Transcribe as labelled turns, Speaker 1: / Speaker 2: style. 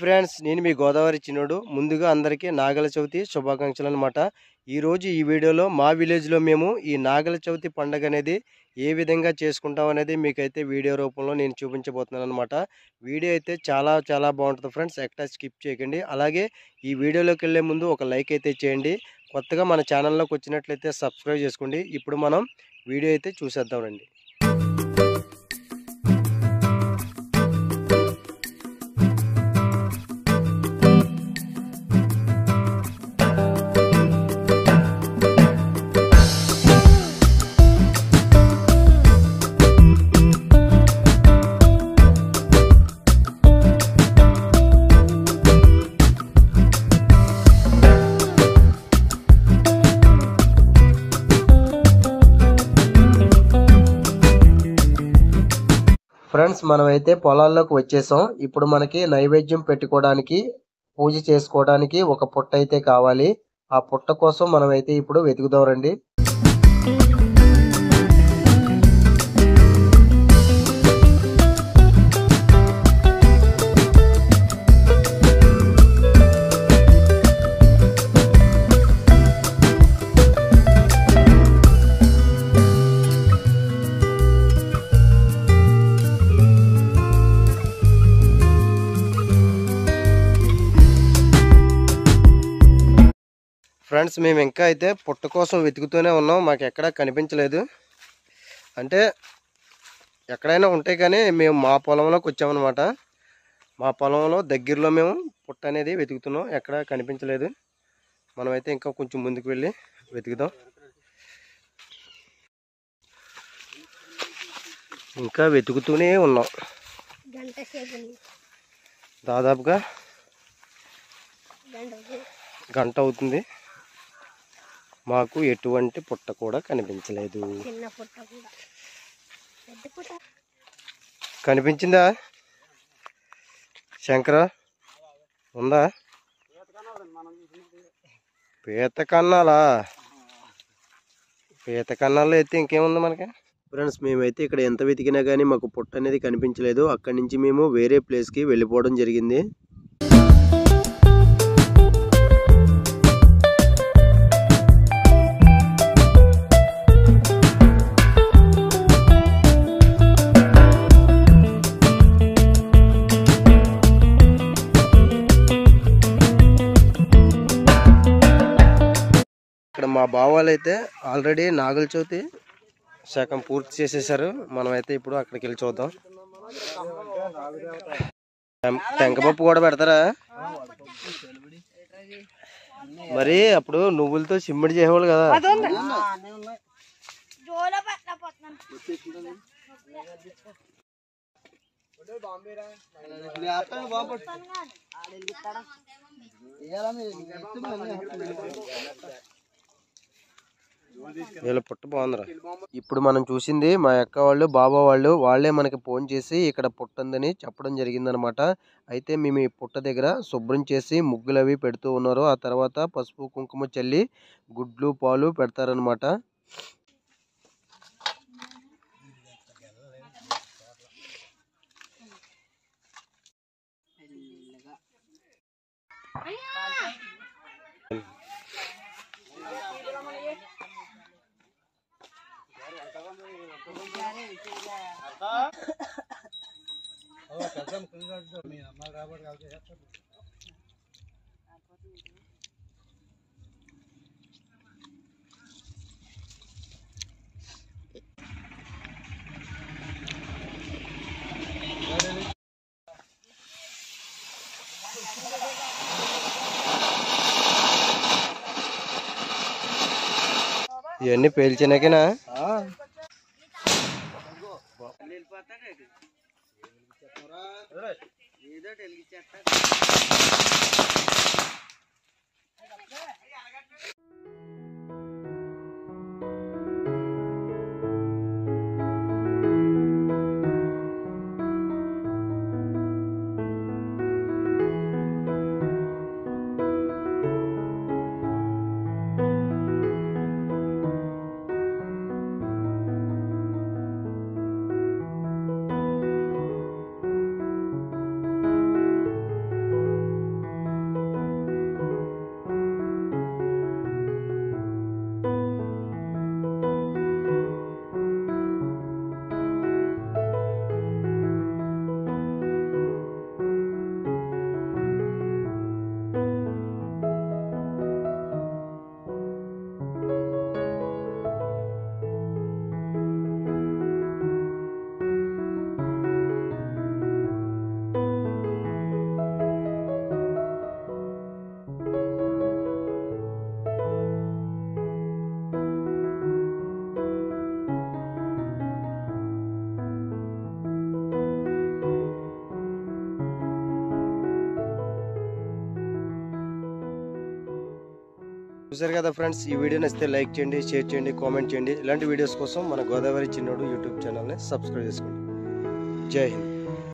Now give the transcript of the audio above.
Speaker 1: Friends నేను మీ గోదావరి చిన్నోడు ముందుగా అందరికీ నాగల చవితి శుభాకాంక్షలు అనమాట ఈరోజు ఈ వీడియోలో మా విలేజ్లో మేము ఈ నాగల చవితి పండుగ అనేది ఏ విధంగా చేసుకుంటాం అనేది మీకైతే వీడియో రూపంలో నేను చూపించబోతున్నాను అనమాట వీడియో అయితే చాలా చాలా బాగుంటుంది ఫ్రెండ్స్ ఎక్కడ స్కిప్ చేయకండి అలాగే ఈ వీడియోలోకి వెళ్ళే ముందు ఒక లైక్ అయితే చేయండి కొత్తగా మన ఛానల్లోకి వచ్చినట్లయితే సబ్స్క్రైబ్ చేసుకోండి ఇప్పుడు మనం వీడియో అయితే చూసేద్దాం రండి ఫ్రెండ్స్ మనమైతే పొలాల్లోకి వచ్చేసాం ఇప్పుడు మనకి నైవేద్యం పెట్టుకోవడానికి పూజ చేసుకోవడానికి ఒక పుట్ట అయితే కావాలి ఆ పుట్ట కోసం మనమైతే ఇప్పుడు వెతుకుదాం రండి ఫ్రెండ్స్ మేము ఇంకా అయితే పుట్ట కోసం వెతుకుతూనే ఉన్నాం మాకు ఎక్కడా కనిపించలేదు అంటే ఎక్కడైనా ఉంటాయి కానీ మేము మా పొలంలోకి వచ్చామన్నమాట మా పొలంలో దగ్గరలో మేము పుట్ట అనేది వెతుకుతున్నాం ఎక్కడా కనిపించలేదు మనమైతే ఇంకా కొంచెం ముందుకు వెళ్ళి వెతుకుదాం ఇంకా వెతుకుతూనే ఉన్నాం
Speaker 2: గంట సేపు ఉంది.
Speaker 1: దాదాపుగా
Speaker 2: గంట సేపు.
Speaker 1: గంట అవుతుంది మాకు ఎటువంటి పుట్ట కూడా కనిపించలేదు
Speaker 2: చిన్న పుట్ట కూడా పెద్ద పుట్ట
Speaker 1: కనిపించిందా శంకర ఉందా పీత కన్నాలా పీత కన్నాల్లో అయితే ఇంకేముంది మనకి ఫ్రెండ్స్ మేమైతే ఇక్కడ ఎంత వెతికినా కానీ మాకు పుట్ట అనేది కనిపించలేదు అక్కడి నుంచి మేము వేరే ప్లేస్కి వెళ్ళిపోవడం జరిగింది ఇక్కడ మా బావాలు అయితే ఆల్రెడీ నాగుల చవితి శాఖం పూర్తి చేసేసారు మనమైతే ఇప్పుడు అక్కడికి వెళ్ళి చూద్దాం టెం- టెంకపప్పు కూడా పెడతారా మరి అప్పుడు నువ్వులతో సిమ్మిడి చేసేవాళ్ళు కదా
Speaker 2: జోలో పెట్టకపోతున్నాను
Speaker 1: వీళ్ళ పుట్ట బాగుందిరా ఇప్పుడు మనం చూసింది మా అక్క వాళ్ళు బాబా వాళ్ళు వాళ్ళే మనకి ఫోన్ చేసి ఇక్కడ పుట్ట ఉందని చెప్పడం జరిగిందనమాట అయితే మేము ఈ పుట్ట దగ్గర శుభ్రం చేసి ముగ్గులు అవి పెడుతూ ఉన్నారు ఆ తర్వాత పసుపు కుంకుమ చల్లి గుడ్లు పాలు పెడతారనమాట ఇవన్నీ పేల్చినాకేనా చూసారు కదా ఫ్రెండ్స్ ఈ వీడియో నచ్చితే లైక్ చేయండి షేర్ చేయండి కామెంట్ చేయండి ఇలాంటి వీడియోస్ కోసం మన గోదావరి చిన్నోడు యూట్యూబ్ ఛానల్ని సబ్స్క్రైబ్ చేసుకోండి జై హింద్